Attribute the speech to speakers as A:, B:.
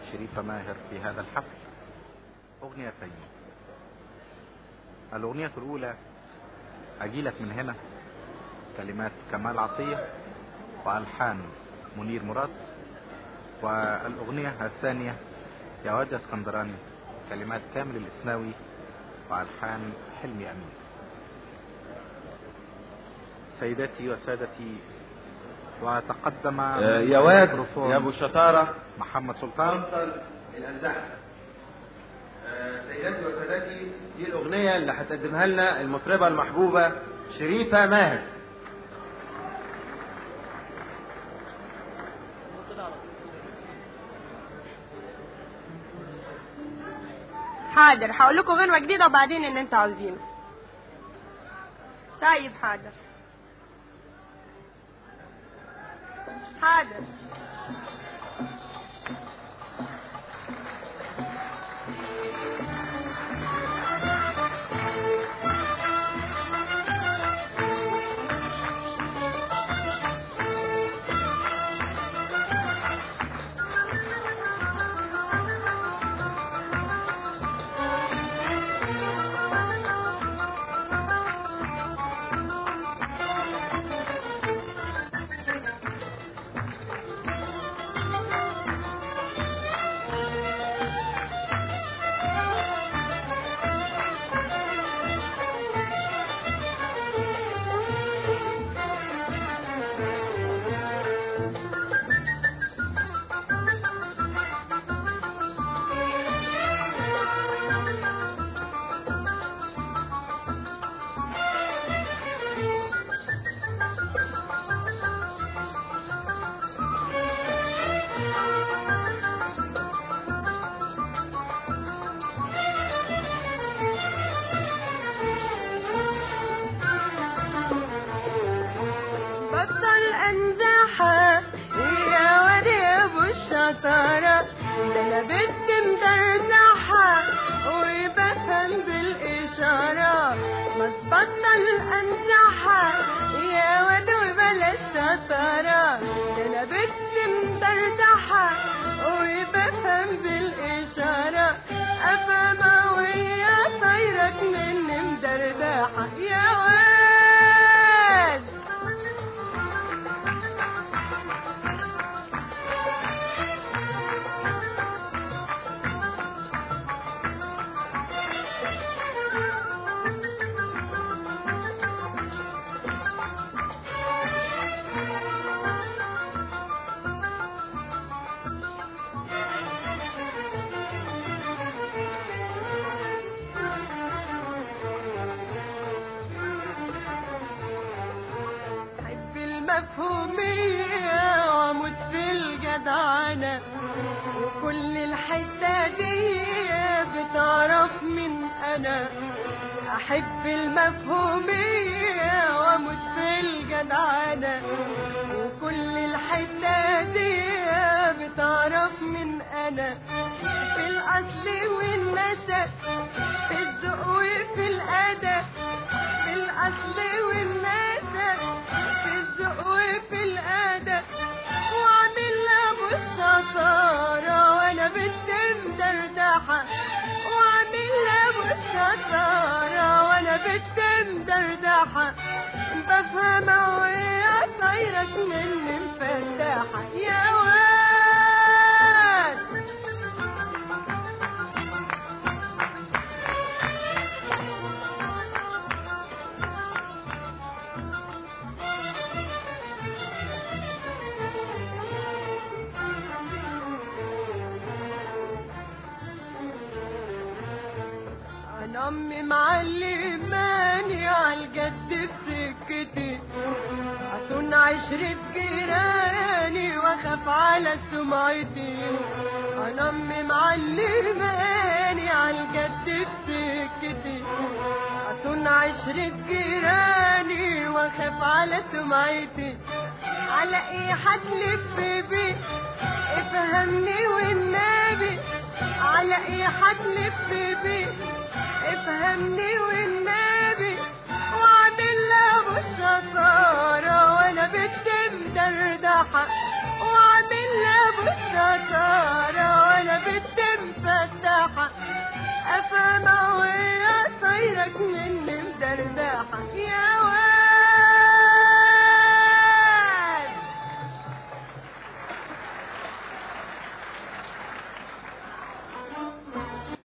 A: شريف ماهر في هذا الحفل أغنيتين الأغنية الأولى أجيلك من هنا كلمات كمال عطية وألحان منير مراد والأغنية الثانية يا واد يا اسكندراني كلمات كامل الإسناوي وألحان حلمي أمين سيداتي وسادتي وتقدم
B: يا واد يا ابو الشطاره
A: محمد سلطان
B: الانزاع سيداتي وسادتي دي الاغنيه اللي هتقدمها لنا المطربه المحبوبه شريفه ماهر
C: حاضر هقول لكم غنوة جديدة وبعدين ان انتوا عاوزينه طيب حاضر حاضر بطل انزاحة يا واد يا ابو الشطارة ده انا بنت مدردحة وبفهم بالاشارة ما تبطل انزاحة يا واد وبلا الشطارة ده انا بنت مدردحة وبفهم بالاشارة افهم ويا طايرك مني مدردحة يا واد حب المفهومية واموت في الجدعنة وكل الحتة دي بتعرف من انا احب المفهومية واموت في الجدعنة وكل الحتة دي بتعرف من انا في الاصل والنسب في الذوق وفي الادب في الاصل والنسب في الذوق وفي الادب واعمل ابو الشطاره وانا بنت مدردحه واعمل ابو الشطاره وانا بنت مدردحه بفهم ويا طايرك مني مفتحه يا واد انا امي معلماني عالجد في سكتي عشان عشرة جيراني واخاف على سمعتي انا امي معلماني عالجد في سكتي عشان عشرة جيراني واخاف على سمعتي على ايه هتلف بيه افهمني والنبي على ايه هتلف بيه افهمني والنبي واعمل ابو الشطارة وانا بنت مدردحة واعمل ابو الشطارة وانا مني مدرداحة يا